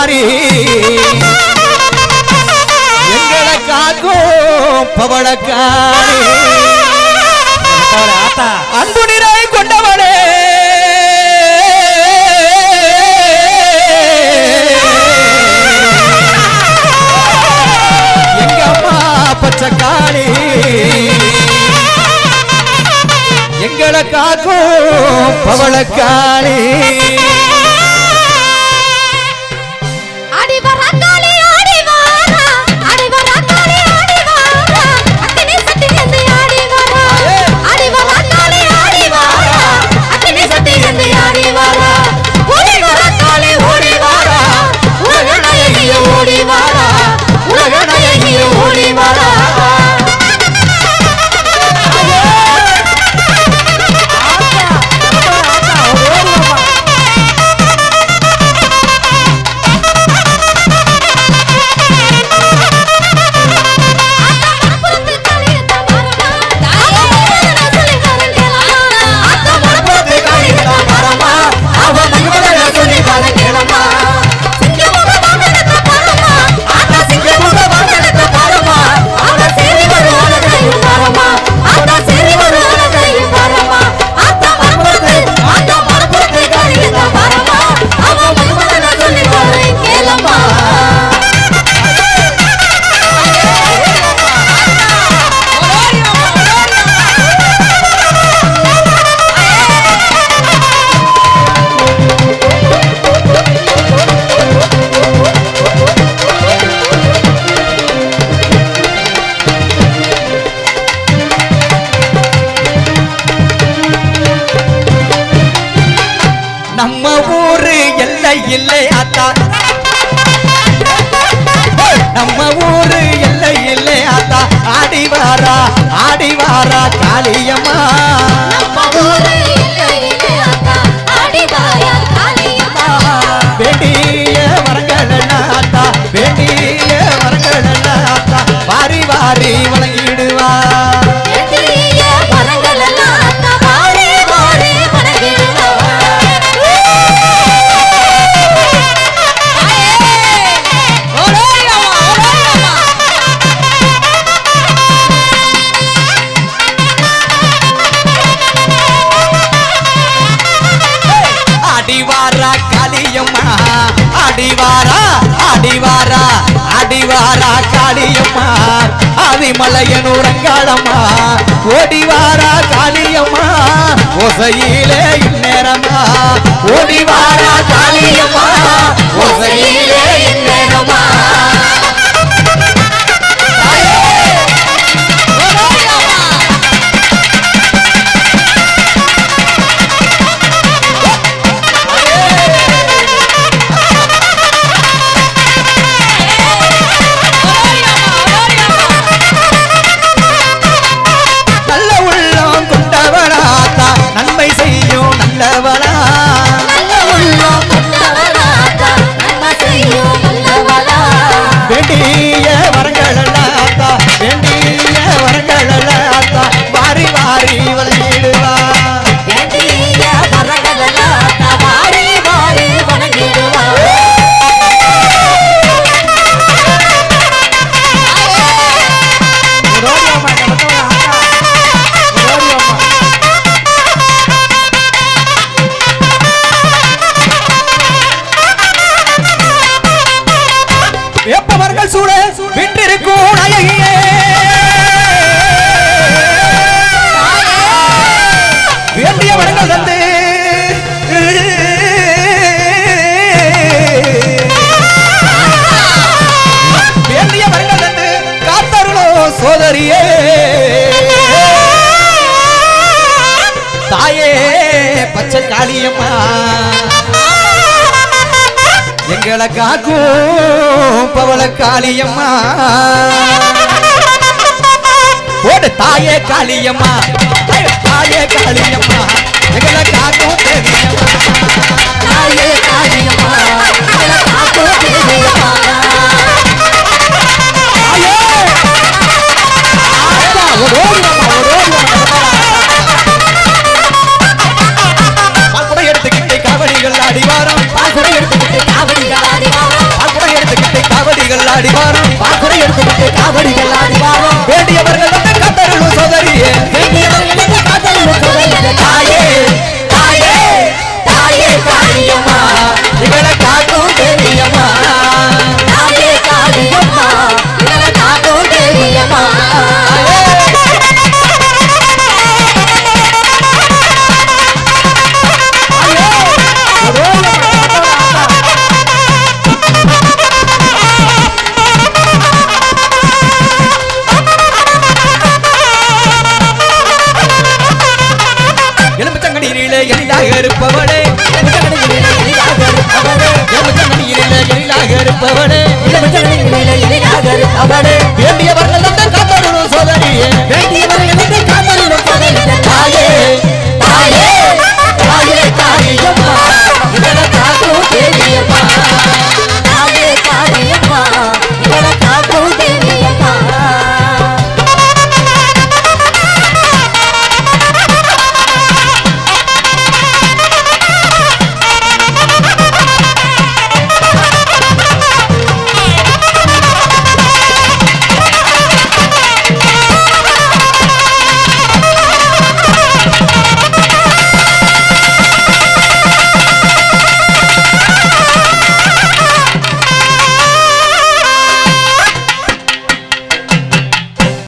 மாறி எங்களை காக்கும் பவளக்காரி ஆத்தா அன்பு நிறை கொண்டவளே எங்க அம்மா பச்சைக்காளி எங்களை காக்கும் பவளக்காளி ஆடி வரா காளி ஆடி வாரா ஆடி வரா காளி ஆடி வாரா அக்கினி சட்டி வந்து ஆடி வாரா ஆடி வரா காளி ஆடி வாரா அக்கினி சட்டி வந்து ஆடி வாரா ஓடி வரா காளி ஓடி வாரா உலக நாயகிய ஓடி வாரா உலக நாயகிய ஓடி வாரா மனப்புறத்து காளியத்த மரமா தாயே சொல்லி வரங்கேலமா அத்த மனப்புறத்து காளியத்த மரமா அவ மங்கள சொல்லி வரங்கேலமா சிங்கமுக வாங்கடத்த பரமா ஆத்தா சிங்கமுக வாங்கடத்த பரமா அவ சேரி வருவான கையும் பரமா ஆத்தா சேரி வருவான கையும் பரமா ஆத்தா மனப்புறத்து ஆத்தா மனப்புறத்து காளியத்த மரமா அவ மங்கள சொல்லி வரங்கேலமா நம்ம ஊரு எல்லை இல்லை ஆத்தா நம்ம ஊரு எல்லை இல்லை ஆத்தா ஆடி வாரா ஆடி வாரா காளியம்மா வேண்டிய வரங்கள் ஆத்தா வேண்டிய வரங்கள் ஆத்தா வாரி வாரி வழங்கிடுவா அடிவாரா காளியம்மா அடிவாரா அடிவாரா அடிவாரா காளியம்மா ஆதிமலையனூர் அங்காளம்மா ஓடிவாரா காளியம்மா ஒசையிலே இந்நேரமா ஓடிவாரா காளியம்மா ஒசையிலே இந்நேரமா நல்ல உள்ளம் கொண்டவளாத்தா நன்மை செய்யும் நல்லவளா வேண்டிய வரங்கள் ஆத்தா வேண்டிய வரங்கள் ஆத்தா வாரி வாரி வழங்கிடுவா ரோடியோமா நடத்தவங்க ஆத்தா ரோடியோமா வேப்பவர்கள் சூட வென்றிருக்கும் நாயகியே வேண்டிய வரங்கள் தந்து வேண்டிய வரங்கள் தந்து காத்தருளோ சோதரியே தாயே பச்சை காளியம்மா எங்களை காக்கும் பவள காளியம்மா ஓடு தாயே காளியம்மா ஐயோ, தாயே காளியம்மா எங்களை காக்கும் தேவியம்மா தாயே காளியம்மா எங்களை காக்கும் தேவியம்மா தாயே! ஆத்தா, ஒரு ஓடி வாம்மா, ஒரு ஓடி வாம்மா, பால் குடம் எடுத்துக்கிட்டு காவடிகள் அடிவாரம் பால் குடம் எடுத்துக்கிட்டு காவடிகள் அடிவாரம் எடுத்துக்கிட்டு காவடிகள் ஆடி வாரோம் வேண்டியவர்கள் வந்து கத்தருளும் சோதரியே வேண்டியவர்களுக்கு கத்தருளும் சோதரியே தாயே தாயே தாயே காளியம்மா இவளை காக்கும் தேவியம்மா தாயே காளியம்மா இவளை காக்கும் தேவியம்மா எலும்புச்சங்கடியிலே எளிதாக இருப்பவளே எலும்புச்சங்கடியிலே எளிதாக இருப்பவளே எலும்புச்சங்கடியிலே எளிதாக இருப்பவளே எலும்புச்சங்கடியிலே எளிதாக இருப்பவளே வேண்டியவர்